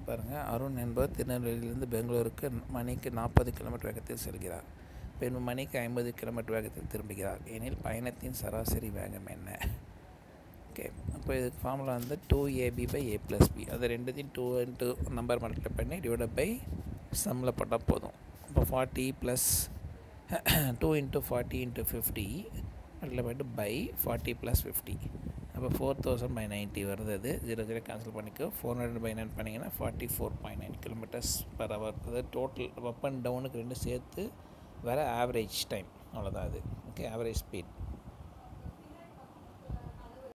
பாருங்கள் அருண் என்பவர் திருநெல்வேலியிலிருந்து பெங்களூருக்கு மணிக்கு நாற்பது கிலோமீட்டர் வேகத்தில் செல்கிறார் பின்பு மணிக்கு ஐம்பது கிலோமீட்டர் வேகத்தில் திரும்புகிறார் எனில் பயணத்தின் சராசரி வேகம் என்ன ஓகே அப்போ இதுக்கு ஃபார்முலா வந்து two AB by A plus B அது ரெண்டுத்தையும் டூ இன்ட்டு நம்பர் மல்டிப்ளை பண்ணி டிவைட் பை சம்மில் போட்டால் போதும் இப்போ forty plus two into forty into fifty multiply பண்ணிட்டு பை ஃபார்ட்டி ப்ளஸ் ஃபிஃப்டி அப்போ ஃபோர் தௌசண்ட் பை நைன்ட்டி வருது அது ஜீரோ ஜீரோ கேன்சல் பண்ணிக்கோ ஃபோர் ஹண்ட்ரட் பை நைன் பண்ணிங்கன்னா forty four point nine kilometres per hour அதாவது டோட்டல் அப் அண்ட் டவுனுக்கு ரெண்டும் சேர்த்து வேறு ஆவரேஜ் டைம் அவ்வளோதான் அது ஓகே ஆவரேஜ் ஸ்பீட்